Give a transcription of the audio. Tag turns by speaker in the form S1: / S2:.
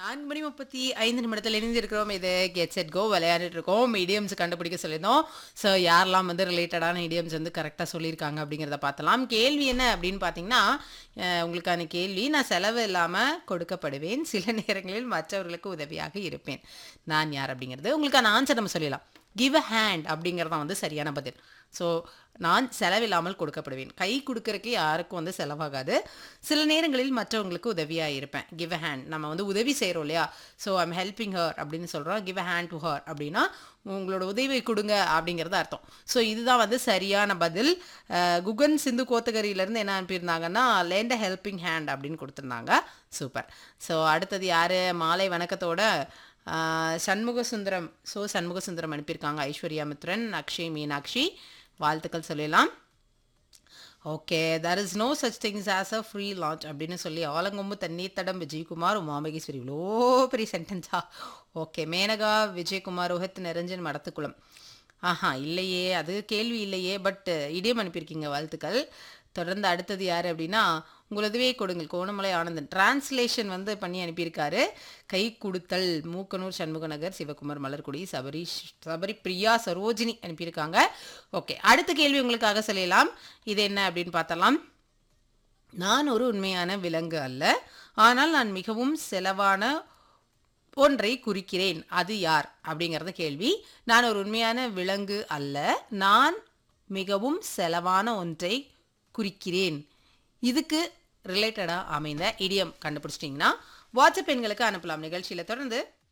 S1: நான்கு மணி முப்பத்தி ஐந்து நிமிடத்தில் இணைந்திருக்கிறோம் இது கெட் செட் கோ விளையாடிட்டு இருக்கோம் இடியம்ஸ் கண்டுபிடிக்க சொல்லியிருந்தோம் ஸோ யாரெல்லாம் வந்து ரிலேட்டடான இடியம்ஸ் வந்து கரெக்டாக சொல்லியிருக்காங்க அப்படிங்கிறத பார்த்தலாம் கேள்வி என்ன அப்படின்னு பார்த்தீங்கன்னா அஹ், உங்களுக்கான கேள்வி நான் செலவு இல்லாமல் கொடுக்கப்படுவேன் சில நேரங்களில் மற்றவர்களுக்கு உதவியாக இருப்பேன் நான் யார் அப்படிங்கிறது உங்களுக்கான ஆன்சர் நம்ம சொல்லிடலாம் கிவ் அ ஹேண்ட் அப்படிங்கிறது தான் வந்து சரியான பதில் ஸோ நான் செலவில்லாமல் கொடுக்கப்படுவேன் கை கொடுக்கறதுக்கு யாருக்கும் வந்து செலவாகாது சில நேரங்களில் மற்றவங்களுக்கு உதவியாக இருப்பேன் கிவ் அ ஹேண்ட் நம்ம வந்து உதவி செய்கிறோம் இல்லையா ஸோ ஐம் ஹெல்பிங் ஹர் அப்படின்னு சொல்கிறோம் give a hand to her அப்படின்னா உங்களோட உதவியை கொடுங்க அப்படிங்கிறது அர்த்தம் ஸோ இதுதான் வந்து சரியான பதில் அஹ், குகன் சிந்து கோத்தகிரியிலேருந்து என்ன அனுப்பியிருந்தாங்கன்னா லேண்ட் அ ஹெல்பிங் ஹேண்ட் அப்படின்னு கொடுத்துருந்தாங்க சூப்பர் ஸோ அடுத்தது யார் மாலை வணக்கத்தோட ஆஹ் சண்முக சுந்தரம் ஸோ சண்முக சுந்தரம் அனுப்பியிருக்காங்க ஐஸ்வர்யா மித்ரன் அக்ஷய் மீனாட்சி வாழ்த்துக்கள் சொல்லலாம் okay there is no such things as a free lunch அப்படின்னு சொல்லி ஆலங்கொம்பு தண்ணீர் தடம் விஜயகுமார் உமாமகேஸ்வரி இவ்வளோ பெரிய சென்டென்ஸா ஓகே மேனகா விஜயகுமார் ரோஹித் நிரஞ்சன் மடத்துக்குளம் ஆஹா இல்லையே அது கேள்வி இல்லையே பட் இடியம் அனுப்பியிருக்கீங்க வாழ்த்துக்கள் தொடர்ந்து அடுத்தது யார் அப்படின்னா உங்கள் உதவியை கொடுங்கள் கோணமலை ஆனந்தன் டிரான்ஸ்லேஷன் வந்து பண்ணி அனுப்பியிருக்காரு கை கொடுத்தல் மூக்கனூர் சண்முகநகர் சிவகுமார் மலர்குடி சபரி சபரி பிரியா சரோஜினி அனுப்பியிருக்காங்க ஓகே அடுத்த கேள்வி உங்களுக்காக சொல்லலாம் இது என்ன அப்படின்னு பார்த்தலாம் நான் ஒரு உண்மையான விலங்கு அல்ல ஆனால் நான் மிகவும் செலவான ஒன்றை குறிக்கிறேன் அது யார் அப்படிங்கிறது கேள்வி நான் ஒரு உண்மையான விலங்கு அல்ல நான் மிகவும் செலவான ஒன்றை குறிக்கிறேன் இதுக்கு ரிலேட்டடாக அமைந்த இடியம் கண்டுபிடிச்சிட்டிங்கன்னா வாட்ஸ்அப் எண்களுக்கு அனுப்பலாம் நிகழ்ச்சியில் தொடர்ந்து